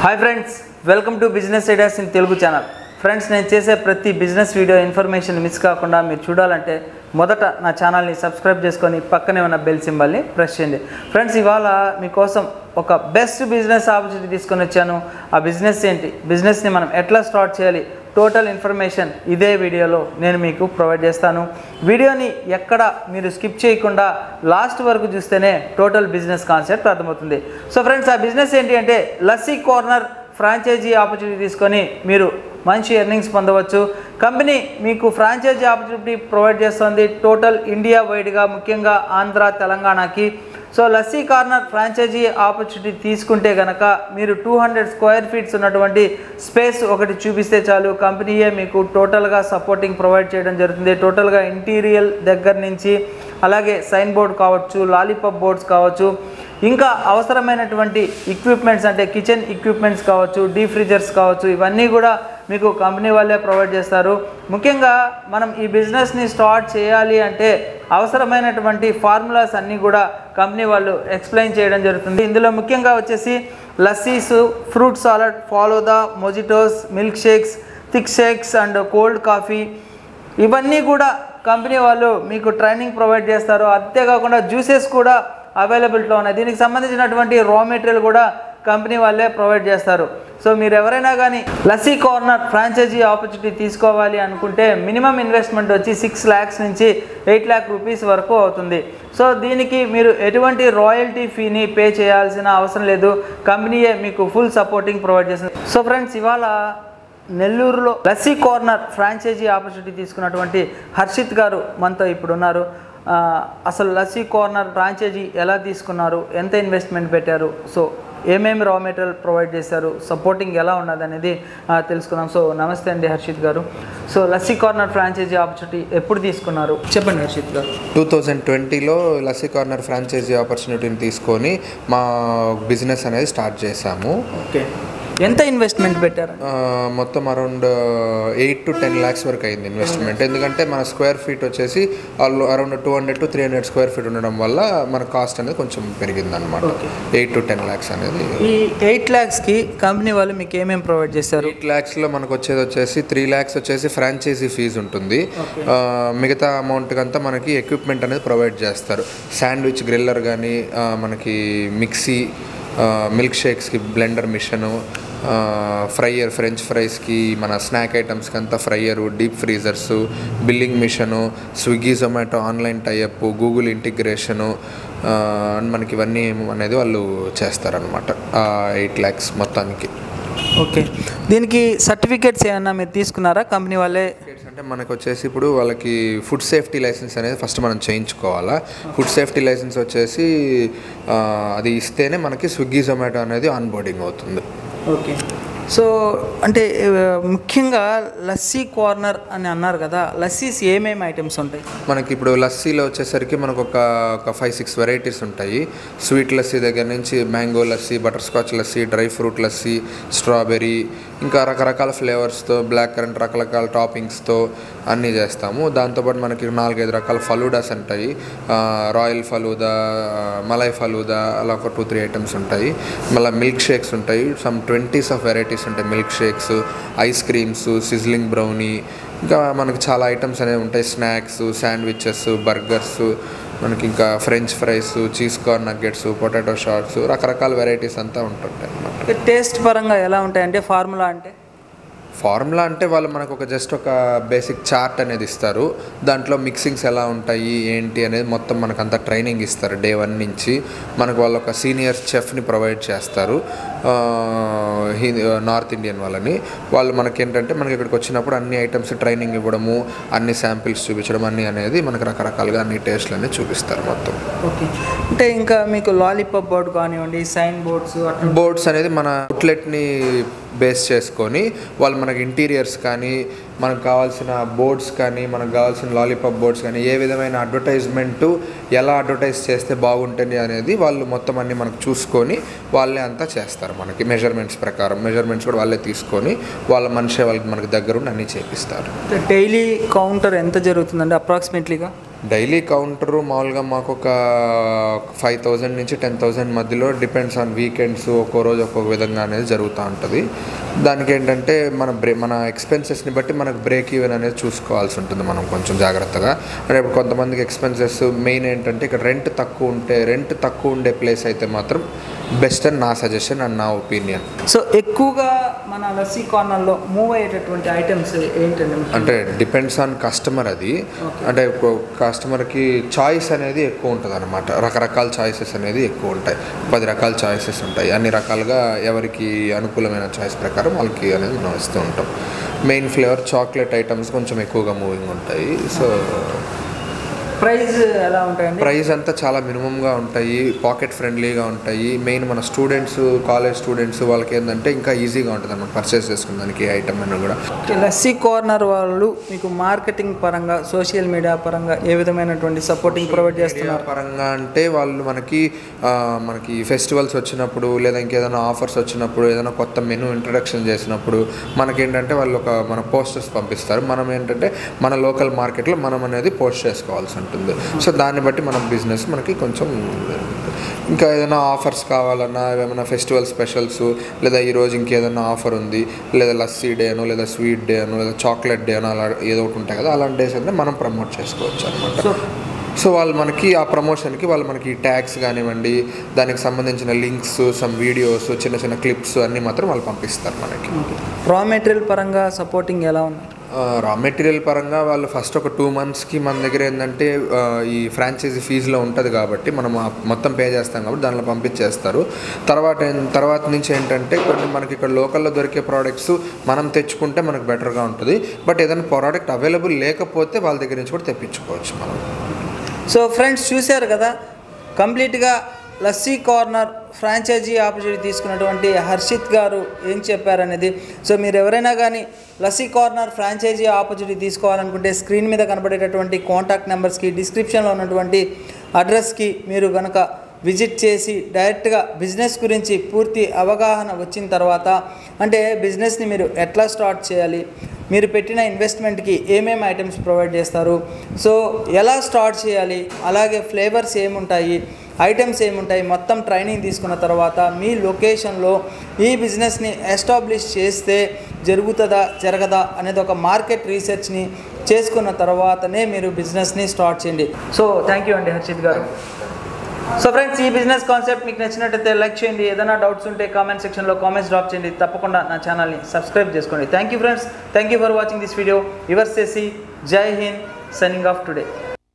hi friends welcome to business ideas in Telugu channel friends నేను చేసే ప్రతి బిజినెస్ వీడియో ఇన్ఫర్మేషన్ మిస్ కాకుండా మీరు చూడాలంటే మొదట నా ఛానల్ని సబ్స్క్రైబ్ చేసుకొని పక్కనే ఉన్న బెల్ సింబల్ని ప్రెస్ చేయండి ఫ్రెండ్స్ ఇవాళ మీకోసం ఒక బెస్ట్ బిజినెస్ ఆపర్చునిటీ తీసుకొని వచ్చాను ఆ బిజినెస్ ఏంటి బిజినెస్ని మనం ఎట్లా స్టార్ట్ చేయాలి టోటల్ ఇన్ఫర్మేషన్ ఇదే వీడియోలో నేను మీకు ప్రొవైడ్ చేస్తాను వీడియోని ఎక్కడ మీరు స్కిప్ చేయకుండా లాస్ట్ వరకు చూస్తేనే టోటల్ బిజినెస్ కాన్సెప్ట్ అర్థమవుతుంది సో ఫ్రెండ్స్ ఆ బిజినెస్ ఏంటి అంటే లస్సీ కార్నర్ ఫ్రాంచైజీ ఆపర్చునిటీ తీసుకొని మీరు మంచి ఎర్నింగ్స్ పొందవచ్చు కంపెనీ మీకు ఫ్రాంచైజీ ఆపర్చునిటీ ప్రొవైడ్ చేస్తుంది టోటల్ ఇండియా వైడ్గా ముఖ్యంగా ఆంధ్ర తెలంగాణకి so lassi corner franchisee opportunity తీసుకుంటే కనుక మీరు టూ హండ్రెడ్ స్క్వేర్ ఫీట్స్ ఉన్నటువంటి స్పేస్ ఒకటి చూపిస్తే చాలు కంపెనీయే మీకు టోటల్గా సపోర్టింగ్ ప్రొవైడ్ చేయడం జరుగుతుంది టోటల్గా ఇంటీరియల్ దగ్గర నుంచి అలాగే సైన్ బోర్డ్ కావచ్చు లాలీపాప్ బోర్డ్స్ కావచ్చు ఇంకా అవసరమైనటువంటి ఎక్విప్మెంట్స్ అంటే కిచెన్ ఎక్విప్మెంట్స్ కావచ్చు డీప్ ఫ్రిజర్స్ కావచ్చు ఇవన్నీ కూడా మీకు కంపెనీ వాళ్ళే ప్రొవైడ్ చేస్తారు ముఖ్యంగా మనం ఈ బిజినెస్ని స్టార్ట్ చేయాలి అంటే అవసరమైనటువంటి ఫార్ములాస్ అన్నీ కూడా కంపెనీ వాళ్ళు ఎక్స్ప్లెయిన్ చేయడం జరుగుతుంది ఇందులో ముఖ్యంగా వచ్చేసి lassis fruit salad falooda mojitos milk shakes thick shakes and cold coffee ఇవన్నీ కూడా కంపెనీ వాళ్ళు మీకు ట్రైనింగ్ ప్రొవైడ్ చేస్తారు అంతేకాకుండా జ్యూసెస్ కూడా అవైలబిలిటీలో ఉన్నాయి దీనికి సంబంధించినటువంటి రా మెటీరియల్ కూడా కంపెనీ వాళ్ళే ప్రొవైడ్ చేస్తారు సో మీరు ఎవరైనా కానీ లస్సీ కార్నర్ ఫ్రాంచైజీ ఆపర్చునిటీ తీసుకోవాలి అనుకుంటే మినిమం ఇన్వెస్ట్మెంట్ వచ్చి సిక్స్ ల్యాక్స్ నుంచి ఎయిట్ ల్యాక్ రూపీస్ వరకు అవుతుంది సో దీనికి మీరు ఎటువంటి రాయల్టీ ఫీని పే చేయాల్సిన అవసరం లేదు కంపెనీయే మీకు ఫుల్ సపోర్టింగ్ ప్రొవైడ్ చేస్తుంది సో ఫ్రెండ్స్ ఇవాళ నెల్లూరులో లస్సీ కార్నర్ ఫ్రాంచైజీ ఆపర్చునిటీ తీసుకున్నటువంటి హర్షిత్ గారు మనతో ఇప్పుడు ఉన్నారు ఆ, అసలు లస్సీ కార్నర్ ఫ్రాంచైజీ ఎలా తీసుకున్నారు ఎంత ఇన్వెస్ట్మెంట్ పెట్టారు సో ఏమేమి రా మెటీరియల్ ప్రొవైడ్ చేశారు సపోర్టింగ్ ఎలా ఉన్నది అనేది ఆ, తెలుసుకుందాం సో నమస్తే అండి హర్షిత్ గారు so lassi corner franchisee opportunity ఎప్పుడు తీసుకున్నారు చెప్పండి హర్షిత్ గారు టూ థౌజండ్ ట్వంటీలో లస్సీ కార్నర్ ఫ్రాంచైజీ ఆపర్చునిటీని తీసుకొని మా బిజినెస్ అనేది స్టార్ట్ చేశాము ఓకే ఎంత ఇన్వెస్ట్మెంట్ పెట్టారు ఆ, మొత్తం around eight to ten lakhs వరకు అయింది ఇన్వెస్ట్మెంట్ ఎందుకంటే మన స్క్వేర్ ఫీట్ వచ్చేసి around two hundred to three hundred square feet ఉండడం వల్ల మన కాస్ట్ అనేది కొంచెం పెరిగింది అనమాట ఎయిట్ టు టెన్ ల్యాక్స్ అనేది ఈ ఎయిట్ ల్యాక్స్కి కంపెనీ వాళ్ళు మీకు ఏమేమి ప్రొవైడ్ చేశారు ఎయిట్ ల్యాక్స్లో మనకు వచ్చేది వచ్చేసి త్రీ ల్యాక్స్ వచ్చేసి ఫ్రాంచైజీ ఫీజు ఉంటుంది ఆ, మిగతా అమౌంట్ అంతా మనకి ఎక్విప్మెంట్ అనేది ప్రొవైడ్ చేస్తారు శాండ్విచ్ గ్రిల్లర్ కానీ మనకి మిక్సీ మిల్క్ షేక్స్కి బ్లెండర్ మిషను ఫ్రైయర్ ఫ్రెంచ్ ఫ్రైస్కి మన స్నాక్ ఐటమ్స్కి అంతా fryer deep freezers billing machine Swiggy Zomato online tie up Google integration and మనకి ఇవన్నీ అనేది వాళ్ళు చేస్తారనమాట ఎయిట్ ల్యాక్స్ మొత్తానికి ఓకే దీనికి సర్టిఫికేట్స్ ఏమన్నా మీరు తీసుకున్నారా కంపెనీ వాళ్ళే సర్టిఫికేట్స్ అంటే మనకు వచ్చేసి ఇప్పుడు వాళ్ళకి ఫుడ్ సేఫ్టీ లైసెన్స్ అనేది ఫస్ట్ మనం చేయించుకోవాలా ఫుడ్ సేఫ్టీ లైసెన్స్ వచ్చేసి ఆ, అది ఇస్తేనే మనకి స్విగ్గీ జొమాటో అనేది ఆన్ బోర్డింగ్ అవుతుంది ఓకే సో అంటే ఆ, ముఖ్యంగా లస్సీ కార్నర్ అని అన్నారు కదా లస్సీస్ ఏమేమి ఐటమ్స్ ఉంటాయి మనకి ఇప్పుడు లస్సీలో వచ్చేసరికి మనకు ఒక ఒక ఫైవ్ సిక్స్ వెరైటీస్ ఉంటాయి స్వీట్ లస్సీ దగ్గర నుంచి mango lassi butterscotch lassi dry fruit lassi strawberry ఇంకా రకరకాల ఫ్లేవర్స్తో బ్లాక్ కరెంట్ రకరకాల టాపింగ్స్తో అన్నీ చేస్తాము దాంతోపాటు మనకి నాలుగైదు రకాల ఫలూడాస్ ఉంటాయి ఆ, రాయల్ ఫలూదా మలై ఫలూదా అలా ఒక టూ త్రీ ఐటమ్స్ ఉంటాయి మళ్ళీ మిల్క్ షేక్స్ ఉంటాయి సమ్ ట్వంటీస్ ఆఫ్ వెరైటీస్ ఉంటాయి milk shakes ice creams sizzling brownie ఇంకా మనకి చాలా ఐటమ్స్ అనేవి ఉంటాయి స్నాక్స్ శాండ్విచెస్ బర్గర్స్ మనకి ఇంకా French fries cheese corn nuggets potato shorts రకరకాల వెరైటీస్ అంతా ఉంటుంటాయి అన్నమాట టేస్ట్ పరంగా ఎలా ఉంటాయి అంటే ఫార్ములా అంటే ఫార్ములా అంటే వాళ్ళు మనకు ఒక జస్ట్ ఒక బేసిక్ చార్ట్ అనేది ఇస్తారు దాంట్లో మిక్సింగ్స్ ఎలా ఉంటాయి ఏంటి అనేది మొత్తం మనకు అంత ట్రైనింగ్ ఇస్తారు డే వన్ నుంచి మనకు వాళ్ళు ఒక సీనియర్ చెఫ్ని ప్రొవైడ్ చేస్తారు ఆ, హిందీ నార్త్ ఇండియన్ వాళ్ళని వాళ్ళు మనకి ఏంటంటే మనకి ఇక్కడికి వచ్చినప్పుడు అన్ని ఐటమ్స్ ట్రైనింగ్ ఇవ్వడము అన్ని శాంపిల్స్ చూపించడం అన్ని అనేది మనకు రకరకాలుగా అన్ని టేస్ట్లు అనేది చూపిస్తారు మొత్తం ఓకే అంటే ఇంకా మీకు లాలీపాప్ బోర్డ్ కానివ్వండి సైన్ బోర్డ్స్ అట్లా బోర్డ్స్ అనేది మన అవుట్లెట్ని బేస్ చేసుకొని వాళ్ళు మనకి ఇంటీరియర్స్ కానీ మనకు కావాల్సిన బోర్డ్స్ కానీ మనకు కావాల్సిన లాలీపాప్ బోర్డ్స్ కానీ ఏ విధమైన అడ్వర్టైజ్మెంట్ ఎలా అడ్వర్టైజ్ చేస్తే బాగుంటుంది అనేది వాళ్ళు మొత్తం అన్ని మనకు చూసుకొని వాళ్ళే అంతా చేస్తారు మనకి మెజర్మెంట్స్ ప్రకారం మెజర్మెంట్స్ కూడా వాళ్ళే తీసుకొని వాళ్ళ మనిషి వాళ్ళకి మనకి దగ్గరుండి అన్నీ చేపిస్తారు డైలీ కౌంటర్ ఎంత జరుగుతుందండి అప్రాక్సిమేట్లీగా డైలీ కౌంటరు మామూలుగా మాకు ఒక ఫైవ్ థౌజండ్ నుంచి టెన్ థౌజండ్ మధ్యలో డిపెండ్స్ ఆన్ వీకెండ్స్ ఒక్కో రోజు ఒక్కొక్క విధంగా అనేది జరుగుతూ ఉంటుంది దానికి ఏంటంటే మన బ్రే మన ఎక్స్పెన్సెస్ని బట్టి మనకు బ్రేక్ ఈవెన్ అనేది చూసుకోవాల్సి ఉంటుంది మనం కొంచెం జాగ్రత్తగా అంటే ఇప్పుడు కొంతమందికి ఎక్స్పెన్సెస్ మెయిన్ ఏంటంటే ఇక్కడ రెంట్ తక్కువ ఉంటే రెంట్ తక్కువ ఉండే ప్లేస్ అయితే మాత్రం బెస్ట్ అని నా సజెషన్ అండ్ నా ఒపీనియన్ సో ఎక్కువగా మన లస్సీ కార్నర్లో మూవ్ అయ్యేటటువంటి ఐటమ్స్ ఏంటండి అంటే డిపెండ్స్ ఆన్ కస్టమర్ అది అంటే కస్టమర్కి చాయిస్ అనేది ఎక్కువ ఉంటుంది అనమాట రకరకాల చాయిసెస్ అనేది ఎక్కువ ఉంటాయి పది రకాల చాయిసెస్ ఉంటాయి అన్ని రకాలుగా ఎవరికి అనుకూలమైన చాయిస్ ప్రకారం వాళ్ళకి అనేది మనం ఇస్తూ ఉంటాం మెయిన్ ఫ్లేవర్ చాక్లెట్ ఐటమ్స్ కొంచెం ఎక్కువగా మూవింగ్ ఉంటాయి సో ప్రైస్ ఎలా ఉంటాయండి ప్రైస్ అంతా చాలా మినిమంగా ఉంటాయి పాకెట్ ఫ్రెండ్లీగా ఉంటాయి మెయిన్ మన స్టూడెంట్స్ కాలేజ్ స్టూడెంట్స్ వాళ్ళకి ఏంటంటే ఇంకా ఈజీగా ఉంటుంది అనమాట పర్చేస్ చేసుకునేదానికి ఐటమ్ అని కూడా ఓకే, లస్సీ కార్నర్ వాళ్ళు మీకు మార్కెటింగ్ పరంగా సోషల్ మీడియా పరంగా ఏ విధమైనటువంటి సపోర్టింగ్ ప్రొవైడ్ చేస్తున్నారు పరంగా అంటే వాళ్ళు మనకి ఆ, మనకి ఫెస్టివల్స్ వచ్చినప్పుడు లేదా ఇంకేదైనా ఆఫర్స్ వచ్చినప్పుడు ఏదైనా కొత్త మెనూ ఇంట్రడక్షన్ చేసినప్పుడు మనకేంటంటే వాళ్ళు ఒక మన పోస్టర్స్ పంపిస్తారు మనం ఏంటంటే మన లోకల్ మార్కెట్లో మనం అనేది పోస్ట్ చేసుకోవాల్సి ఉంటుంది సో దాన్ని బట్టి మన బిజినెస్ మనకి కొంచెం ఇంకా ఏదైనా ఆఫర్స్ కావాలన్నా ఏమైనా ఫెస్టివల్ స్పెషల్స్ లేదా ఈరోజు ఇంకేదైనా ఆఫర్ ఉంది లేదా లస్సీ డే అనో లేదా స్వీట్ డే అనో లేదా చాక్లెట్ డే అనో అలా ఏదో ఒకటి ఉంటాయి కదా అలాంటి డేస్ అయితే మనం ప్రమోట్ చేసుకోవచ్చు అనమాట సో సో వాళ్ళు మనకి ఆ ప్రమోషన్కి వాళ్ళు మనకి ట్యాగ్స్ కానివ్వండి దానికి సంబంధించిన లింక్స్ సమ్ వీడియోస్ చిన్న చిన్న క్లిప్స్ అన్నీ మాత్రం వాళ్ళు పంపిస్తారు మనకి రా మెటీరియల్ పరంగా సపోర్టింగ్ ఎలా ఉంది రా మెటీరియల్ పరంగా వాళ్ళు ఫస్ట్ ఒక టూ మంత్స్కి మన దగ్గర ఏంటంటే ఆ, ఈ ఫ్రాంచైజీ ఫీజులో ఉంటుంది కాబట్టి మనం ఆ మొత్తం పే చేస్తాం కాబట్టి దానిలో పంపించేస్తారు తర్వాత ఏం- తర్వాత నుంచి ఏంటంటే కొన్ని మనకి ఇక్కడ లోకల్లో దొరికే ప్రోడక్ట్స్ మనం తెచ్చుకుంటే మనకు బెటర్గా ఉంటుంది బట్ ఏదైనా ప్రోడక్ట్ అవైలబుల్ లేకపోతే వాళ్ళ దగ్గర నుంచి కూడా తెప్పించుకోవచ్చు మనం సో ఫ్రెండ్స్ చూశారు కదా కంప్లీట్గా లస్సీ కార్నర్ ఫ్రాంచైజీ ఆపర్చునిటీ తీసుకున్నటువంటి హర్షిత్ గారు ఏం చెప్పారనేది సో మీరు ఎవరైనా కానీ లస్సీ కార్నర్ ఫ్రాంచైజీ ఆపర్చునిటీ తీసుకోవాలనుకుంటే స్క్రీన్ మీద కనబడేటటువంటి కాంటాక్ట్ నెంబర్స్కి డిస్క్రిప్షన్లో ఉన్నటువంటి అడ్రస్కి మీరు కనుక విజిట్ చేసి డైరెక్ట్గా బిజినెస్ గురించి పూర్తి అవగాహన వచ్చిన తర్వాత అంటే బిజినెస్ని మీరు ఎట్లా స్టార్ట్ చేయాలి మీరు పెట్టిన ఇన్వెస్ట్మెంట్కి ఏమేమి ఐటమ్స్ ప్రొవైడ్ చేస్తారు సో ఎలా స్టార్ట్ చేయాలి అలాగే ఫ్లేవర్స్ ఏముంటాయి ఐటమ్స్ ఏముంటాయి మొత్తం ట్రైనింగ్ తీసుకున్న తర్వాత మీ లొకేషన్లో ఈ బిజినెస్ని ఎస్టాబ్లిష్ చేస్తే జరుగుతుందా జరగదా అనేది ఒక మార్కెట్ రీసెర్చ్ని చేసుకున్న తర్వాతనే మీరు బిజినెస్ని స్టార్ట్ చేయండి సో థ్యాంక్ యూ అండి హర్షిత్ గారు సో ఫ్రెండ్స్ ఈ బిజినెస్ కాన్సెప్ట్ మీకు నచ్చినట్టయితే లైక్ చేయండి ఏదైనా డౌట్స్ ఉంటే కామెంట్ సెక్షన్లో కామెంట్స్ డ్రాప్ చేయండి తప్పకుండా నా ఛానల్ని సబ్స్క్రైబ్ చేసుకోండి thank you friends thank you for watching this video your చేసి Jai Hind signing off today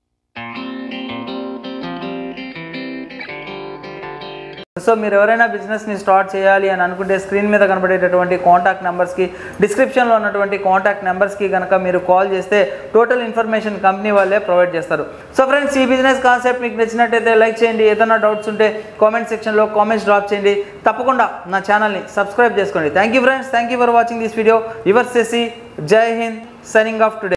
so మీరు ఎవరైనా బిజినెస్ని స్టార్ట్ చేయాలి అని అనుకుంటే స్క్రీన్ మీద కనబడేటటువంటి కాంటాక్ట్ నెంబర్స్కి డిస్క్రిప్షన్లో ఉన్నటువంటి కాంటాక్ట్ నెంబర్స్కి కనుక మీరు కాల్ చేస్తే టోటల్ ఇన్ఫర్మేషన్ కంపెనీ వాళ్ళే ప్రొవైడ్ చేస్తారు సో ఫ్రెండ్స్ ఈ బిజినెస్ కాన్సెప్ట్ మీకు నచ్చినట్టయితే లైక్ చేయండి ఏదైనా డౌట్స్ ఉంటే కామెంట్ సెక్షన్లో కామెంట్స్ డ్రాప్ చేయండి తప్పకుండా నా ఛానల్ని సబ్స్క్రైబ్ చేసుకోండి thank you friends thank you for watching this video your సెసి Jai Hind signing off today